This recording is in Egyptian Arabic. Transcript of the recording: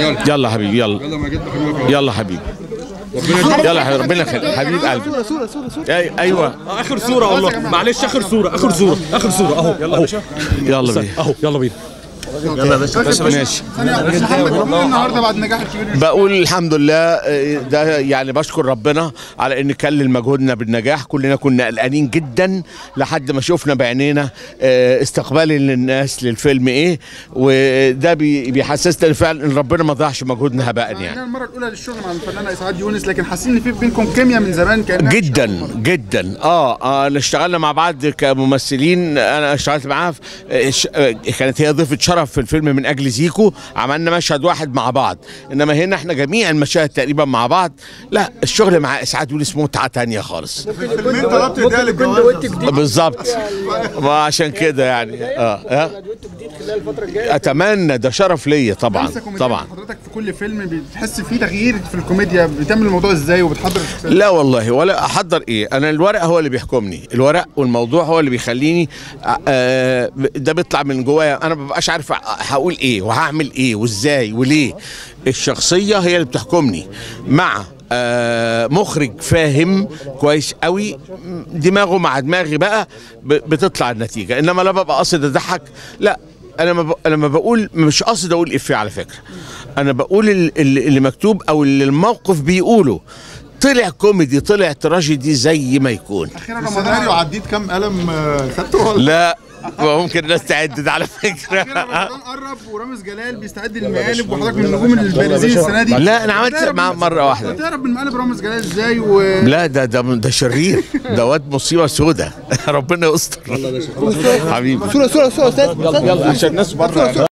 يلا حبيبي يلا يلا ما جيت بحبك يلا حبيبي يلا يا حبيبي ربنا يخليك حبيب قلبي أي- ايوه اخر صوره والله معلش اخر صوره اخر صوره اخر صوره اهو يلا اهو يلا بينا اهو يلا بينا ماشي محمد بتقول إيه النهارده بعد النجاح الكبير بقول الحمد لله آه، ده يعني بشكر ربنا على ان كلل مجهودنا بالنجاح كلنا كنا قلقانين جدا لحد ما شفنا بعينينا آه، استقبال للناس للفيلم ايه وده بي- بيحسسنا إن فعلا ان ربنا ما ضيعش مجهودنا هباء يعني يعني المره الاولى للشغل مع الفنانه اسعاد يونس لكن حاسين ان في بينكم كيمياء من زمان كان جدا جدا اه اه أنا اشتغلنا مع بعض كممثلين انا اشتغلت معاها في آه، ش- آه، كانت هي ضيفه شرف في الفيلم من اجل زيكو عملنا مشهد واحد مع بعض انما هنا احنا جميع المشاهد تقريبا مع بعض لا الشغل مع اسعاد يونس متعه تانية خالص فيلمين طلبت ايديها للجواز بالظبط ما عشان كده يعني اه, آه. اتمنى ده شرف ليا طبعا لمسة كوميدية طبعا حضرتك في كل فيلم بتحس فيه تغيير في الكوميديا بتعمل الموضوع ازاي وبتحضر الشخصية لا والله ولا احضر ايه انا الورق هو اللي بيحكمني الورق والموضوع هو اللي بيخليني آه ده بيطلع من جوايا انا ما ببقاش عارف هقول ايه وهعمل ايه وازاي وليه الشخصيه هي اللي بتحكمني مع آه مخرج فاهم كويس قوي دماغه مع دماغي بقى ب- بتطلع النتيجه انما لا ببقى قاصد اضحك لا انا ما ب... انا ما بقول مش قاصد اقول افيه على فكره انا بقول ال- ال- اللي مكتوب او اللي الموقف بيقوله طلع كوميدي طلع تراجيدي زي ما يكون اخيرا السيناريو رمضان عديت كام قلم آه، خدته ولا لا ممكن الناس تعدد على فكره اخيرا رمضان قرب ورامز جلال بيستعد للمقالب وحضرتك من النجوم البارزين السنه دي لا انا عملت هتهرب مع من- مره واحده هتهرب من مقالب رامز جلال ازاي و لا ده ده ده شرير ده واد مصيبه سودة ربنا يستر حبيبي صوره صوره صوره استاذ يلا عشان الناس بره